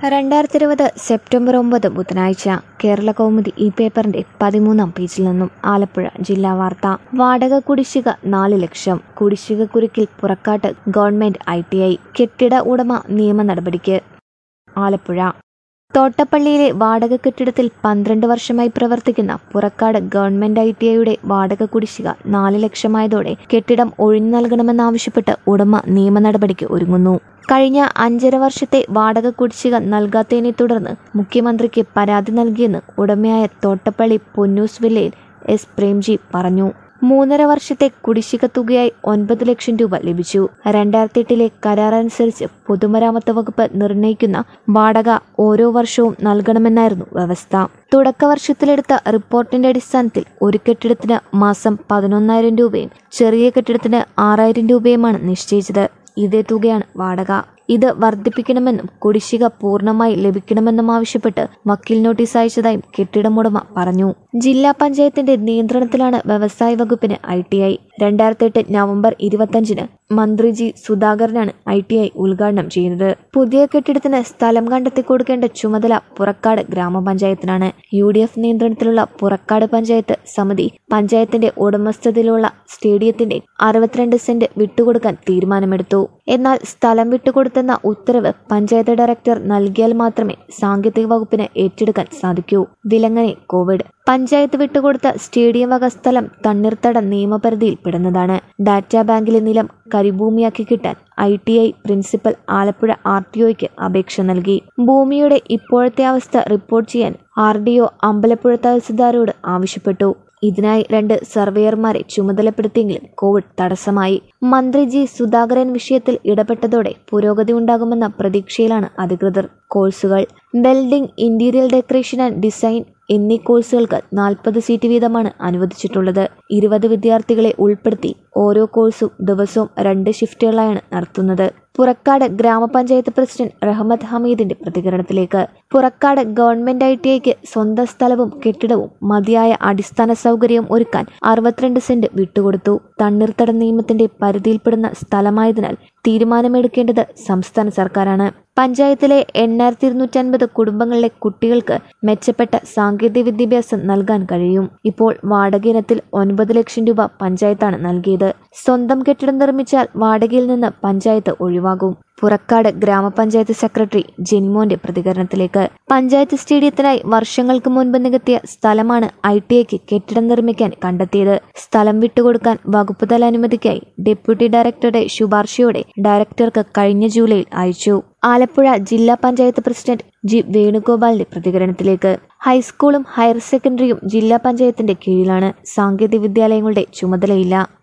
രണ്ടായിരത്തി ഇരുപത് സെപ്റ്റംബർ ഒമ്പത് ബുധനാഴ്ച കേരള കൗമുദി ഈ പേപ്പറിന്റെ പതിമൂന്നാം പേജിൽ നിന്നും ആലപ്പുഴ ജില്ലാ വാർത്ത വാടക കുടിശ്ശിക നാല് ലക്ഷം കുടിശ്ശിക കുരുക്കിൽ പുറക്കാട്ട് ഗവൺമെന്റ് ഐ ടി ഐ കെട്ടിട ഉടമ നിയമ നടപടിക്ക് ആലപ്പുഴ തോട്ടപ്പള്ളിയിലെ വാടക കെട്ടിടത്തിൽ പന്ത്രണ്ട് വർഷമായി പ്രവർത്തിക്കുന്ന പുറക്കാട് ഗവൺമെന്റ് ഐ ടി ഐയുടെ വാടക കുടിശ്ശിക നാല് ലക്ഷമായതോടെ കെട്ടിടം ഒഴിഞ്ഞു നൽകണമെന്നാവശ്യപ്പെട്ട് ഉടമ നിയമ നടപടിക്ക് ഒരുങ്ങുന്നു കഴിഞ്ഞ അഞ്ചര വർഷത്തെ വാടക കുടിശ്ശിക നൽകാത്തതിനെ തുടർന്ന് മുഖ്യമന്ത്രിക്ക് പരാതി നൽകിയെന്ന് ഉടമയായ തോട്ടപ്പള്ളി പൊന്നൂസ് വില്ലയിൽ എസ് പ്രേംജി പറഞ്ഞു മൂന്നര വർഷത്തെ കുടിശ്ശിക തുകയായി ഒൻപത് ലക്ഷം രൂപ ലഭിച്ചു രണ്ടായിരത്തി എട്ടിലെ കരാറനുസരിച്ച് പൊതുമരാമത്ത് വകുപ്പ് നിർണ്ണയിക്കുന്ന വാടക ഓരോ വർഷവും നൽകണമെന്നായിരുന്നു വ്യവസ്ഥ തുടക്ക വർഷത്തിലെടുത്ത റിപ്പോർട്ടിന്റെ അടിസ്ഥാനത്തിൽ ഒരു കെട്ടിടത്തിന് മാസം പതിനൊന്നായിരം രൂപയും ചെറിയ കെട്ടിടത്തിന് ആറായിരം രൂപയുമാണ് നിശ്ചയിച്ചത് ഇതേ തുകയാണ് വാടക ഇത് വർദ്ധിപ്പിക്കണമെന്നും കുടിശ്ശിക പൂർണ്ണമായി ലഭിക്കണമെന്നും ആവശ്യപ്പെട്ട് വക്കീൽ നോട്ടീസ് അയച്ചതായും കെട്ടിടമുടമ പറഞ്ഞു ജില്ലാ പഞ്ചായത്തിന്റെ നിയന്ത്രണത്തിലാണ് വ്യവസായ വകുപ്പിന് ഐ ടി ഐ രണ്ടായിരത്തി എട്ട് നവംബർ ഇരുപത്തഞ്ചിന് മന്ത്രി ജി സുധാകരനാണ് ഐ ടി ഐ ഉദ്ഘാടനം ചെയ്യുന്നത് പുതിയ കെട്ടിടത്തിന് സ്ഥലം കണ്ടെത്തി കൊടുക്കേണ്ട ചുമതല പുറക്കാട് ഗ്രാമപഞ്ചായത്തിനാണ് യു ഡി എഫ് നിയന്ത്രണത്തിലുള്ള പുറക്കാട് പഞ്ചായത്ത് സമിതി പഞ്ചായത്തിന്റെ ഉടമസ്ഥതയിലുള്ള സ്റ്റേഡിയത്തിന്റെ അറുപത്തിരണ്ട് സെന്റ് വിട്ടുകൊടുക്കാൻ തീരുമാനമെടുത്തു എന്നാൽ സ്ഥലം വിട്ടുകൊടുത്തെന്ന ഉത്തരവ് പഞ്ചായത്ത് ഡയറക്ടർ നൽകിയാൽ മാത്രമേ സാങ്കേതിക വകുപ്പിന് ഏറ്റെടുക്കാൻ സാധിക്കൂ വിലങ്ങനെ കോവിഡ് പഞ്ചായത്ത് വിട്ടുകൊടുത്ത സ്റ്റേഡിയം വക സ്ഥലം തണ്ണീർത്തട നിയമപരിധിയിൽ പെടുന്നതാണ് ഡാറ്റാ ബാങ്കിലെ നിലം കരിഭൂമിയാക്കി കിട്ടാൻ I T I principal Alappuzha R T ഒയ്ക്ക് അപേക്ഷ നൽകി ഭൂമിയുടെ ഇപ്പോഴത്തെ അവസ്ഥ റിപ്പോർട്ട് ചെയ്യാൻ ആർ ഡി ഒ അമ്പലപ്പുഴ തഹസിൽദാരോട് ആവശ്യപ്പെട്ടു ഇതിനായി രണ്ട് സർവേയർമാരെ ചുമതലപ്പെടുത്തിയെങ്കിലും കോവിഡ് തടസ്സമായി മന്ത്രി ജി സുധാകരൻ വിഷയത്തിൽ ഇടപെട്ടതോടെ പുരോഗതി ഉണ്ടാകുമെന്ന പ്രതീക്ഷയിലാണ് അധികൃതർ കോഴ്സുകൾ welding interior decoration and design എന്നീ കോഴ്സുകൾക്ക് നാൽപ്പത് സീറ്റ് വീതമാണ് അനുവദിച്ചിട്ടുള്ളത് ഇരുപത് വിദ്യാർത്ഥികളെ ഉൾപ്പെടുത്തി ഓരോ കോഴ്സും ദിവസവും രണ്ട് ഷിഫ്റ്റുകളായാണ് നടത്തുന്നത് പുറക്കാട് ഗ്രാമപഞ്ചായത്ത് പ്രസിഡന്റ് റഹ്മത്ത് ഹമീദിന്റെ പ്രതികരണത്തിലേക്ക് പുറക്കാട് ഗവൺമെന്റ് ഐ ടി ഐക്ക് സ്വന്തം സ്ഥലവും കെട്ടിടവും മതിയായ അടിസ്ഥാന സൗകര്യവും ഒരുക്കാൻ അറുപത്തിരണ്ട് സെന്റ് വിട്ടുകൊടുത്തു തണ്ണീർത്തട നിയമത്തിന്റെ പരിധിയിൽപ്പെടുന്ന സ്ഥലമായതിനാൽ തീരുമാനമെടുക്കേണ്ടത് സംസ്ഥാന സർക്കാരാണ് പഞ്ചായത്തിലെ എണ്ണായിരത്തി ഇരുന്നൂറ്റി അൻപത് കുടുംബങ്ങളിലെ കുട്ടികൾക്ക് മെച്ചപ്പെട്ട സാങ്കേതിക വിദ്യാഭ്യാസം നൽകാൻ കഴിയും ഇപ്പോൾ വാടക ഇനത്തിൽ ഒൻപത് ലക്ഷം രൂപ പഞ്ചായത്താണ് നൽകിയത് സ്വന്തം കെട്ടിടം നിർമ്മിച്ചാൽ വാടകയിൽ നിന്ന് പഞ്ചായത്ത് ഒഴിവാകും പുറക്കാട് ഗ്രാമപഞ്ചായത്ത് സെക്രട്ടറി ജെനിമോന്റെ പ്രതികരണത്തിലേക്ക് പഞ്ചായത്ത് സ്റ്റേഡിയത്തിനായി വർഷങ്ങൾക്ക് മുൻപ് നികത്തിയ സ്ഥലമാണ് ഐ ടി ഐക്ക് കെട്ടിടം നിർമ്മിക്കാൻ കണ്ടെത്തിയത് സ്ഥലം വിട്ടുകൊടുക്കാൻ വകുപ്പ് തല അനുമതിക്കായി ഡെപ്യൂട്ടി ഡയറക്ടറുടെ ശുപാർശയോടെ ഡയറക്ടർക്ക് കഴിഞ്ഞ ജൂലൈയിൽ അയച്ചു ആലപ്പുഴ ജില്ലാ പഞ്ചായത്ത് പ്രസിഡന്റ് ജി വേണുഗോപാലിന്റെ പ്രതികരണത്തിലേക്ക് ഹൈസ്കൂളും ഹയർ സെക്കൻഡറിയും ജില്ലാ പഞ്ചായത്തിന്റെ കീഴിലാണ് സാങ്കേതിക വിദ്യാലയങ്ങളുടെ ചുമതലയില്ല